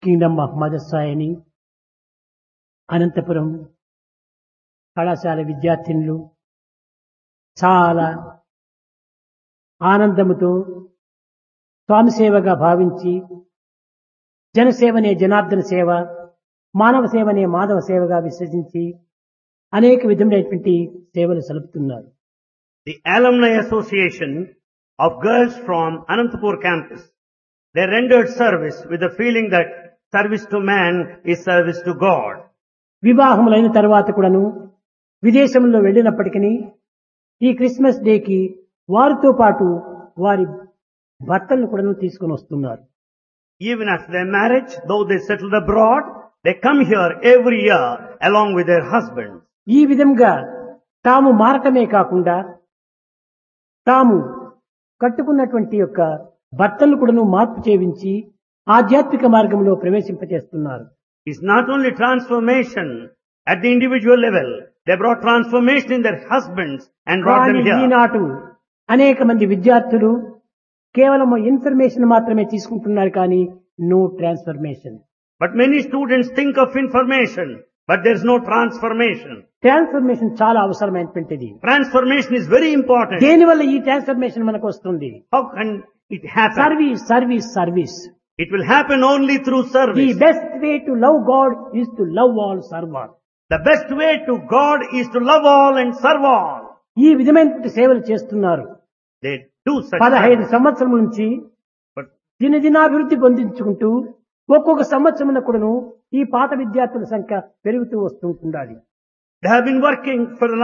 Kingdom of మదర్సాయని Anantapuram కళాశాల విద్యార్థినులు చాలా ఆనందముతో స్వామి సేవగా భావించి జనసేవనే జనార్దన సేవ మానవ సేవనే మాధవ సేవగా విశ్వసించి అనేక విధములైనటువంటి సేవలు సలుపుతున్నారు The Alumni Association of girls from Anantapur campus, they rendered service with the feeling that service to man is service to God. వివాహములైన తర్వాత కూడాను విదేశంలో వెళ్ళినప్పటికీ ఈ క్రిస్మస్ డేకి వారితో పాటు వారి భర్తలను కూడాను తీసుకొని వస్తున్నారు Even after their marriage, though they settled abroad, they come here every year along with their husbands. ఈ విధంగా తాము మారటమే కాకుండా తాము కట్టుకున్నటువంటి యొక్క భర్తలను కూడాను మార్పు చేయించి ఆధ్యాత్మిక మార్గంలో ప్రవేశింపచేస్తున్నారు It's not only transformation at the individual level, they brought transformation in their husbands and brought కానీ them here. ఈనాడు అనేక మంది విద్యార్థులు కేవలం ఇన్ఫర్మేషన్ మాత్రమే తీసుకుంటున్నారు కానీ no transformation But many students think of information, but there's no transformation. Transformation చాలా అవసరమైనటువంటిది Transformation is very important. దేనివల్ల ఈ ట్రాన్స్ఫర్మేషన్ మనకు వస్తుంది How can it happen? Service service service It will happen only through the service. Best way to love God is to love all serve all The best way to God is to love all and serve all. ఈ విధమైనటువంటి సేవలు చేస్తున్నారు They do such పదహైదు service. సంవత్సరం నుంచి But దినదినాభివృద్ధి పొందించుకుంటూ ఒక్కొక్క సంవత్సరం కూడాను ఈ పాత విద్యార్థుల సంఖ్య పెరుగుతూ వస్తూ ఉండాలి they have been working for the